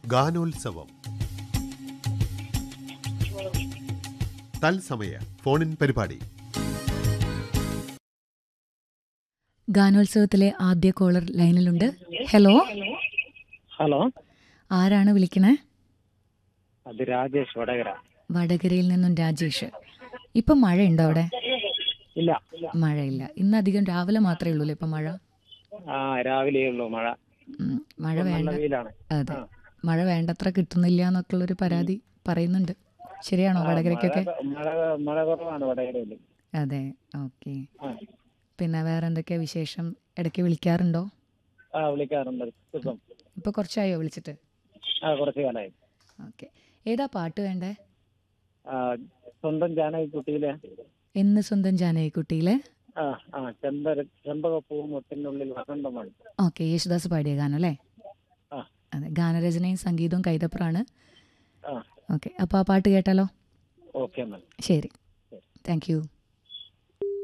ഗാനോത്സവം തത്സമയ ഫോണിൻ പരിപാടി ഗാനോത്സവത്തിലെ ആദ്യ കോളർ ലൈനിലുണ്ട് ഹലോ ഹലോ ആരാണ് വിളിക്കണേ അത് രാജേഷ് വടകര വടകരയിൽ നിന്നും രാജേഷ് ഇപ്പം മഴയുണ്ടോ അവിടെ ഇല്ല മഴയില്ല ഇന്ന് അധികം രാവിലെ മാത്രമേ ഉള്ളൂ ഇപ്പം മഴ ആ രാവിലെ ഉള്ളൂ മഴ ഉം, മഴ ഇപ്പം നല്ല വേണ്ട വെയിലാണ് അതെ ആ. മഴ വേണ്ടത്ര കിട്ടുന്നില്ല എന്നൊക്കെയുള്ളൊരു പരാതി പറയുന്നുണ്ട് ശരിയാണോ ആ, വടകരയ്ക്കൊക്കെ മഴ മഴ മഴ കുറവാണ് വടകരയിൽ അതെ ഓക്കെ ആ. പിന്നെ വേറെ എന്തൊക്കെയാ വിശേഷം ഇടയ്ക്ക് വിളിക്കാറുണ്ടോ ആ വിളിക്കാറുണ്ട് ഇപ്പം ഇപ്പൊ കുറച്ചായോ വിളിച്ചിട്ട് ആ കുറച്ച് കാലമായി ഓക്കെ ഏതാ പാട്ട് വേണ്ടേ ആ സ്വന്തം ജാനകി കുട്ടിയിലെ എന്ന് സ്വന്തം ജാനകിക്കുട്ടിയിലെ ആ ആ ചെമ്പര ചെമ്പകപ്പൂവും മുട്ടിനുള്ളിൽ വസന്തമാണ് ഓക്കെ യേശുദാസ് പാടിയ ഗാനം അല്ലേ ആ. അതെ ഗാനരചനയും സംഗീതവും കൈതപ്രാണ് ആ ഓക്കെ അപ്പോൾ ആ പാട്ട് കേട്ടാലോ ഓക്കെ എന്നാൽ ശരി താങ്ക് യു